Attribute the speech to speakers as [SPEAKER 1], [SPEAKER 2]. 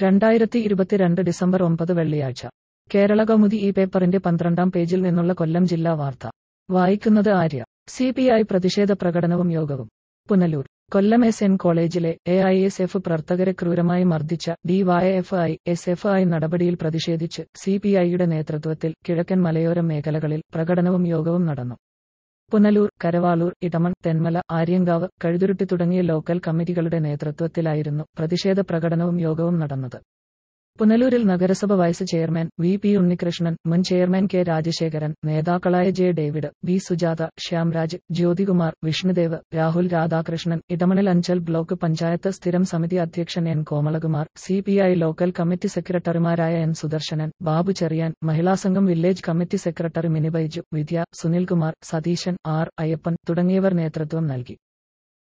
[SPEAKER 1] രണ്ടായിരത്തി ഇരുപത്തിരണ്ട് ഡിസംബർ ഒമ്പത് വെള്ളിയാഴ്ച കേരള കൗമുദി ഈ പേപ്പറിന്റെ പന്ത്രണ്ടാം പേജിൽ നിന്നുള്ള കൊല്ലം ജില്ലാ വാർത്ത വായിക്കുന്നത് ആര്യ സി പി ഐ പ്രതിഷേധ പ്രകടനവും യോഗവും പുനലൂർ കൊല്ലം എസ് എൻ കോളേജിലെ എ ഐ എസ് എഫ് പ്രവർത്തകരെ ക്രൂരമായി മർദ്ദിച്ച D Y F I S F I നടപടിയിൽ പ്രതിഷേധിച്ച് സി പി ഐയുടെ നേതൃത്വത്തിൽ കിഴക്കൻ മലയോര മേഖലകളിൽ പ്രകടനവും യോഗവും നടന്നു പുനലൂർ കരവാളൂർ ഇടമൺ തെന്മല ആര്യങ്കാവ് കഴുതുരുട്ടി തുടങ്ങിയ ലോക്കൽ കമ്മിറ്റികളുടെ നേതൃത്വത്തിലായിരുന്നു പ്രതിഷേധ പ്രകടനവും യോഗവും നടന്നത് പുനലൂരിൽ നഗരസഭ vice chairman V P Unnikrishnan മുൻ ചെയർമാൻ കെ രാജശേഖരൻ നേതാക്കളായ J David B Sujatha Shyamraj Jyothikumar Vishnudev Rahul Radhakrishnan ഇടമണിൽ അഞ്ചൽ ബ്ലോക്ക് പഞ്ചായത്ത് സ്ഥിരം സമിതി അധ്യക്ഷൻ N Komalakumar C P I local committee സെക്രട്ടറിമാരായ N Sudarsanan Babu Cheriyan Mahila Sangham village committee secretary Mini Baiju Vidya Sunilkumar Satheesan R Ayyappan തുടങ്ങിയവർ നേതൃത്വം നൽകി